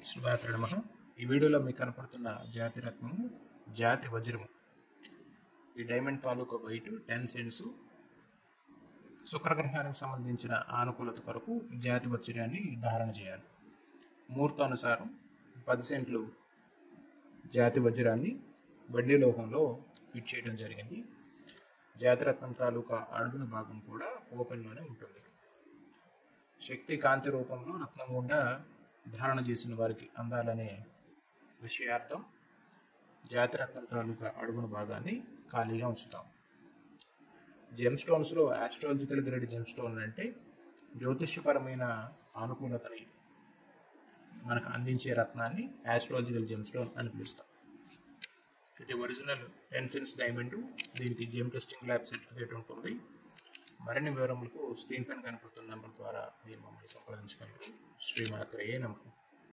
శుభాత్ర నమ ఈ వీడియోలో మీకు కనపడుతున్న జాతి రత్నము జాతి వజ్రము ఈ డైమండ్ తాలూకా వెయిట్ టెన్ సెంట్స్ శుక్రగ్రహానికి సంబంధించిన ఆనుకూలత కొరకు ఈ జాతి వజ్రాన్ని ధారణ చేయాలి ముహూర్తానుసారం పది సెంట్లు జాతి వజ్రాన్ని వెండి లోహంలో ఫిట్ చేయడం జరిగింది జాతిరత్నం తాలూకా అడుగున భాగం కూడా ఓపెన్లోనే ఉంటుంది శక్తి కాంతి రూపంలో రత్నం గుండా ధారణ చేసిన వారికి అందాలనే విషయార్థం జాతిరత్నం తాలూకా అడుగున భాగాన్ని ఖాళీగా ఉంచుతాం జెమ్ స్టోన్స్లో ఆస్ట్రాలజికల్ గ్రేడ్ జెమ్ స్టోన్ అంటే జ్యోతిష్యపరమైన ఆనుకూలతని మనకు అందించే రత్నాన్ని ఆస్ట్రాలజికల్ జెమ్ స్టోన్ అని పిలుస్తాం ఇది ఒరిజినల్ టెన్సెన్స్ డైమండ్ దీనికి జెమ్ టెస్టింగ్ ల్యాబ్ సర్టిఫికేట్ ఉంటుంది మరిన్ని వివరములకు స్క్రీన్ పైన కనపడుతున్న నెంబర్ ద్వారా మీరు మమ్మల్ని సంప్రదించగలరు శ్రీమాత్రయే నమ్మకం